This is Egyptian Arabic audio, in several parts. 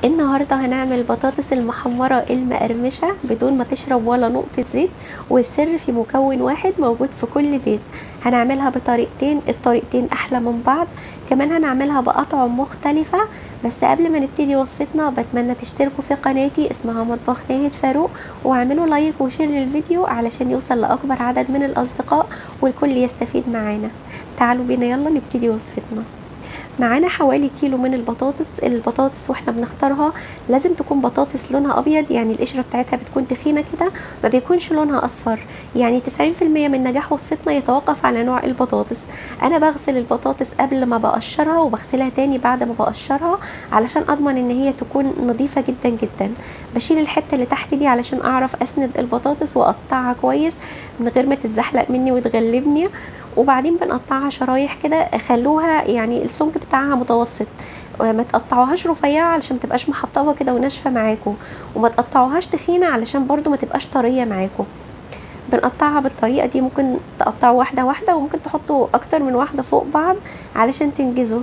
النهاردة هنعمل البطاطس المحمرة المقرمشة بدون ما تشرب ولا نقطة زيت والسر في مكون واحد موجود في كل بيت هنعملها بطريقتين الطريقتين أحلى من بعض كمان هنعملها بأطعم مختلفة بس قبل ما نبتدي وصفتنا بتمنى تشتركوا في قناتي اسمها مطبخ ناهد فاروق واعملوا لايك وشير للفيديو علشان يوصل لأكبر عدد من الأصدقاء والكل يستفيد معانا تعالوا بينا يلا نبتدي وصفتنا معانا حوالي كيلو من البطاطس البطاطس واحنا بنختارها لازم تكون بطاطس لونها ابيض يعني القشره بتاعتها بتكون تخينه كده ما بيكونش لونها اصفر يعني 90% من نجاح وصفتنا يتوقف على نوع البطاطس انا بغسل البطاطس قبل ما بقشرها وبغسلها تاني بعد ما بقشرها علشان اضمن ان هي تكون نظيفه جدا جدا بشيل الحته اللي تحت دي علشان اعرف اسند البطاطس واقطعها كويس من غير ما تتزحلق مني وتغلبني وبعدين بنقطعها شرايح كده خلوها يعني السمك بتاعها متوسط ما تقطعوهاش رفيعه علشان ما تبقاش محطبه كده وناشفه معاكم وما تقطعوهاش تخينه علشان برضو ما تبقاش طريه معاكم بنقطعها بالطريقه دي ممكن تقطعوا واحده واحده وممكن تحطوا اكتر من واحده فوق بعض علشان تنجزوا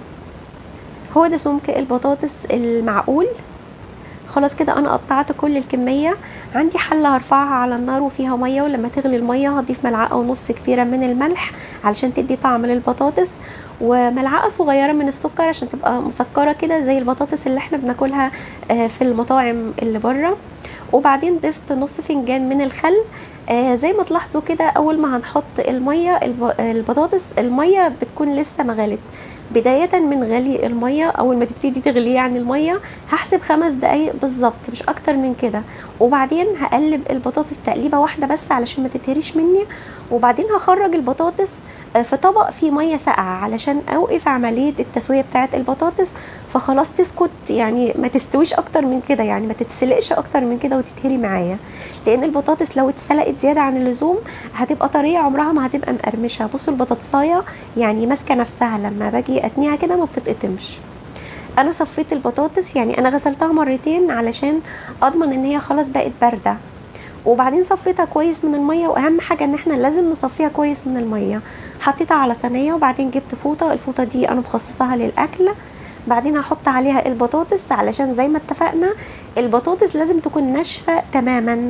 هو ده سمك البطاطس المعقول خلاص كده انا قطعت كل الكميه عندي حله هرفعها على النار وفيها ميه ولما تغلي الميه هضيف ملعقه ونص كبيره من الملح علشان تدي طعم للبطاطس وملعقه صغيره من السكر عشان تبقى مسكره كده زي البطاطس اللي احنا بناكلها في المطاعم اللي بره وبعدين ضفت نص فنجان من الخل آه زي ما تلاحظوا كده اول ما هنحط الميه البطاطس الميه بتكون لسه ما غلت بداية من غلي المية أول ما تبتدي تغلي يعني المية هحسب خمس دقايق بالظبط مش أكتر من كده وبعدين هقلب البطاطس تقليبة واحدة بس علشان ما تتهريش مني وبعدين هخرج البطاطس في طبق فيه ميه ساقعه علشان اوقف عمليه التسويه بتاعه البطاطس فخلاص تسكت يعني ما تستويش اكتر من كده يعني ما تتسلقش اكتر من كده وتتهري معايا لان البطاطس لو اتسلقت زياده عن اللزوم هتبقى طريه عمرها ما هتبقى مقرمشه بصوا البطاطسايه يعني ماسكه نفسها لما باجي اتنيها كده ما بتتقطمش انا صفيت البطاطس يعني انا غسلتها مرتين علشان اضمن ان هي خلاص بقت بارده وبعدين صفيتها كويس من الميه واهم حاجه ان احنا لازم نصفيها كويس من الميه حطيتها على صينيه وبعدين جبت فوطه الفوطه دي انا مخصصاها للاكل بعدين هحط عليها البطاطس علشان زي ما اتفقنا البطاطس لازم تكون ناشفه تماما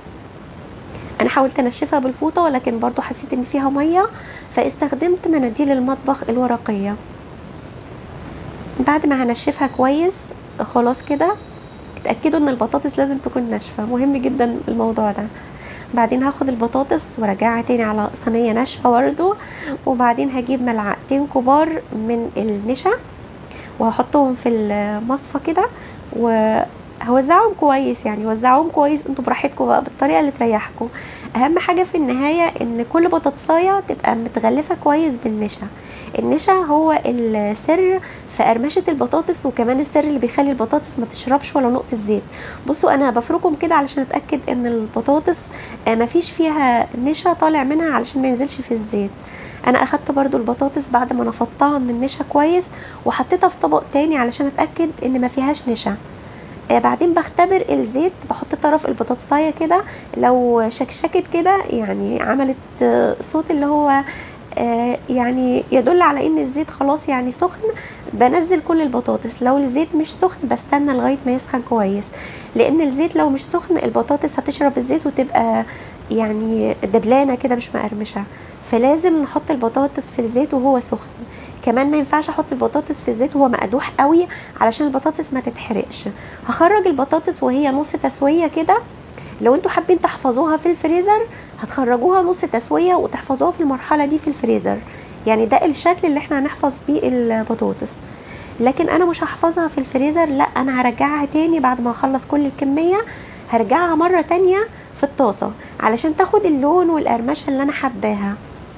انا حاولت انشفها بالفوطه ولكن برضو حسيت ان فيها ميه فاستخدمت مناديل المطبخ الورقيه بعد ما هنشفها كويس خلاص كده اتاكدوا ان البطاطس لازم تكون ناشفه مهم جدا الموضوع ده بعدين هاخد البطاطس وارجعها تاني على صينيه ناشفه برضو وبعدين هجيب ملعقتين كبار من النشا وهحطهم في المصفى كده وهوزعهم كويس يعني وزعهم كويس انتوا براحتكم بقى بالطريقه اللي تريحكم اهم حاجه في النهايه ان كل بطاطسايه تبقى متغلفه كويس بالنشا النشا هو السر في قرمشه البطاطس وكمان السر اللي بيخلي البطاطس ما تشربش ولا نقطه زيت بصوا انا بفركم كده علشان اتاكد ان البطاطس ما فيش فيها نشا طالع منها علشان ما ينزلش في الزيت انا اخدت برضو البطاطس بعد ما نفضتها من النشا كويس وحطيتها في طبق تاني علشان اتاكد ان ما فيهاش نشا آه بعدين بختبر الزيت بحط طرف البطاطسايه كده لو شكشكت كده يعني عملت آه صوت اللي هو آه يعني يدل على ان الزيت خلاص يعني سخن بنزل كل البطاطس لو الزيت مش سخن بستنى لغايه ما يسخن كويس لان الزيت لو مش سخن البطاطس هتشرب الزيت وتبقى يعني دبلانه كده مش مقرمشه فلازم نحط البطاطس في الزيت وهو سخن كمان ما ينفعش احط البطاطس في الزيت وهو مقدوح قوي علشان البطاطس ما تتحرقش هخرج البطاطس وهي نص تسويه كده لو انتوا حابين تحفظوها في الفريزر هتخرجوها نص تسويه وتحفظوها في المرحله دي في الفريزر يعني ده الشكل اللي احنا هنحفظ بيه البطاطس لكن انا مش هحفظها في الفريزر لا انا هرجعها تاني بعد ما اخلص كل الكميه هرجعها مره تانية في الطاسه علشان تاخد اللون والقرمشه اللي انا حباها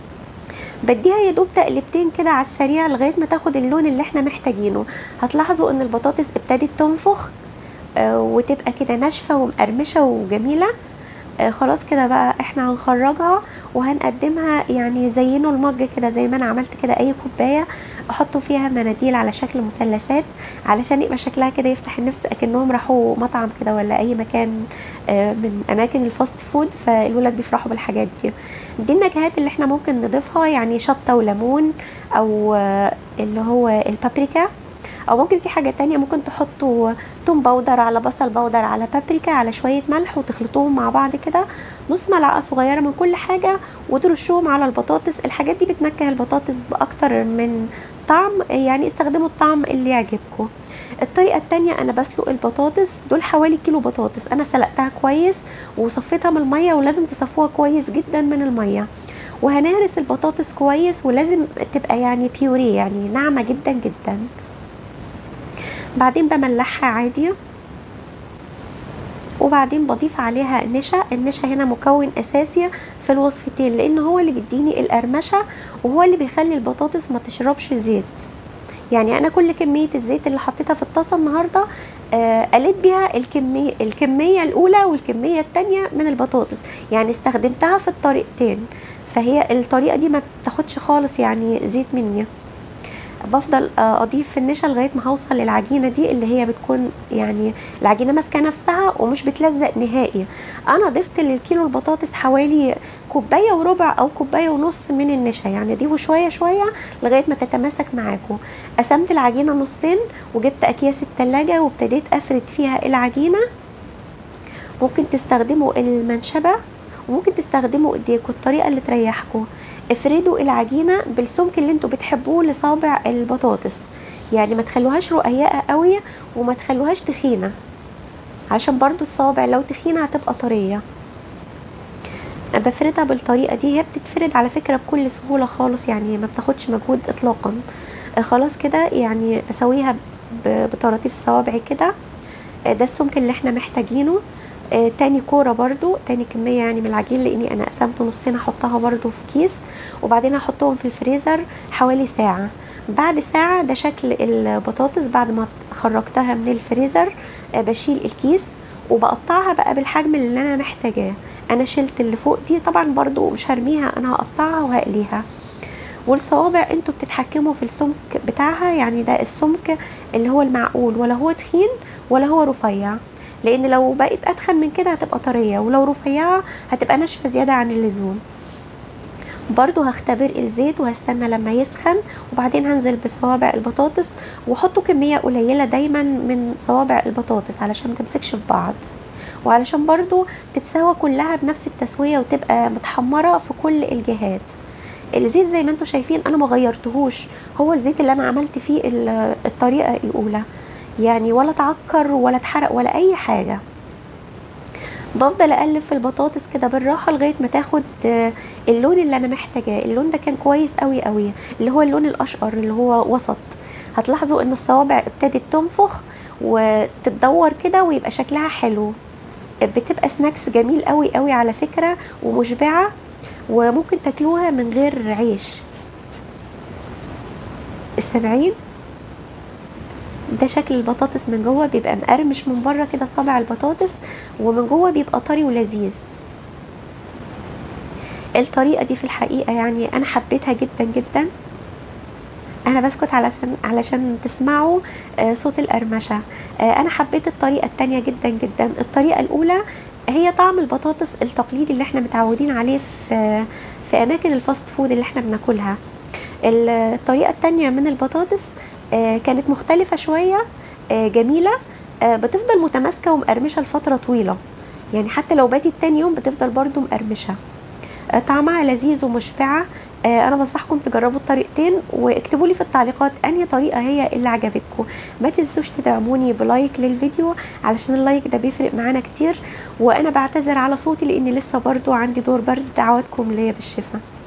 بديها يا دوب تقلبتين كده على السريع لغايه ما تاخد اللون اللي احنا محتاجينه هتلاحظوا ان البطاطس ابتدت تنفخ آه وتبقى كده ناشفه ومقرمشه وجميله آه خلاص كده بقى احنا هنخرجها وهنقدمها يعني زينوا المج كده زي ما انا عملت كده اي كوبايه احطوا فيها مناديل على شكل مثلثات علشان يبقى شكلها كده يفتح النفس اكنهم راحوا مطعم كده ولا اي مكان آه من اماكن الفاست فود فالولاد بيفرحوا بالحاجات دي دي النكهات اللي احنا ممكن نضيفها يعني شطه وليمون او اللي هو البابريكا او ممكن في حاجه تانية ممكن تحطوا توم باودر على بصل باودر على بابريكا على شويه ملح وتخلطوهم مع بعض كده نص ملعقه صغيره من كل حاجه وترشوهم على البطاطس الحاجات دي بتنكه البطاطس باكتر من طعم يعني استخدموا الطعم اللي يعجبكم الطريقة التانية أنا بسلق البطاطس دول حوالي كيلو بطاطس أنا سلقتها كويس وصفيتها من المية ولازم تصفوها كويس جدا من المية وهنهرس البطاطس كويس ولازم تبقى يعني بيوري يعني ناعمة جدا جدا بعدين بملحها عادي وبعدين بضيف عليها نشا النشا هنا مكون اساسي في الوصفتين لان هو اللي بيديني القرمشه وهو اللي بيخلي البطاطس ما تشربش زيت يعني انا كل كميه الزيت اللي حطيتها في الطاسه النهارده آه قلت بيها الكميه الكميه الاولى والكميه الثانيه من البطاطس يعني استخدمتها في الطريقتين فهي الطريقه دي ما بتاخدش خالص يعني زيت مني بفضل اضيف في النشا لغايه ما هوصل للعجينه دي اللي هي بتكون يعني العجينه ماسكه نفسها ومش بتلزق نهائي انا ضفت للكيلو البطاطس حوالي كوبايه وربع او كوبايه ونص من النشا يعني ضيفوا شويه شويه لغايه ما تتماسك معاكم قسمت العجينه نصين وجبت اكياس التلاجة وابتديت افرد فيها العجينه ممكن تستخدموا المنشبه وممكن تستخدموا ايديكم الطريقه اللي تريحكم افردوا العجينه بالسمك اللي انتوا بتحبوه لصابع البطاطس يعني ما تخلوهاش رقيقه قوي وما تخلوهاش تخينه عشان برضو الصوابع لو تخينه هتبقى طريه بفردها بالطريقه دي هي بتتفرد على فكره بكل سهوله خالص يعني ما بتاخدش مجهود اطلاقا خلاص كده يعني بسويها بطراطيف صوابعي كده ده السمك اللي احنا محتاجينه آه تاني كوره برضو تاني كميه يعني من العجين لاني انا قسمته نصين احطها برضو في كيس وبعدين احطهم في الفريزر حوالي ساعه بعد ساعه ده شكل البطاطس بعد ما خرجتها من الفريزر آه بشيل الكيس وبقطعها بقى بالحجم اللي انا محتاجاه انا شلت اللي فوق دي طبعا برضو مش هرميها انا هقطعها وهقليها والصوابع انتوا بتتحكموا في السمك بتاعها يعني ده السمك اللي هو المعقول ولا هو تخين ولا هو رفيع لان لو بقت اتخن من كده هتبقى طريه ولو رفيعه هتبقى ناشفه زياده عن اللزوم برضو هختبر الزيت وهستنى لما يسخن وبعدين هنزل بصوابع البطاطس وحطوا كمية قليلة دايما من صوابع البطاطس علشان متمسكش في بعض وعلشان برضو تتساوى كلها بنفس التسوية وتبقى متحمرة في كل الجهات الزيت زي ما انتم شايفين انا ما غيرتهوش هو الزيت اللي انا عملت فيه الطريقة الاولى يعني ولا اتعكر ولا اتحرق ولا اي حاجه بفضل اقلب في البطاطس كده بالراحه لغايه ما تاخد اللون اللي انا محتاجاه اللون ده كان كويس قوي قوي اللي هو اللون الاشقر اللي هو وسط هتلاحظوا ان الصوابع ابتدت تنفخ وتتدور كده ويبقى شكلها حلو بتبقى سناكس جميل قوي قوي على فكره ومشبعه وممكن تاكلوها من غير عيش السبعين ده شكل البطاطس من جوه بيبقى مقرمش من بره كده صابع البطاطس ومن جوه بيبقى طري ولذيذ الطريقه دي في الحقيقه يعني انا حبيتها جدا جدا انا بسكت علشان علشان تسمعوا صوت القرمشه انا حبيت الطريقه التانية جدا جدا الطريقه الاولى هي طعم البطاطس التقليدي اللي احنا متعودين عليه في في اماكن الفاست فود اللي احنا بناكلها الطريقه التانية من البطاطس كانت مختلفة شوية جميلة بتفضل متماسكة ومقرمشة لفترة طويلة يعني حتى لو باتت تاني يوم بتفضل برضو مقرمشة طعمها لذيذ ومشبعة انا بنصحكم تجربوا الطريقتين واكتبوا لي في التعليقات انهي طريقه هي اللي عجبتكم ما تنسوش تدعموني بلايك للفيديو علشان اللايك ده بيفرق معانا كتير وانا بعتذر على صوتي لان لسه برضو عندي دور برد دعواتكم ليا بالشفاء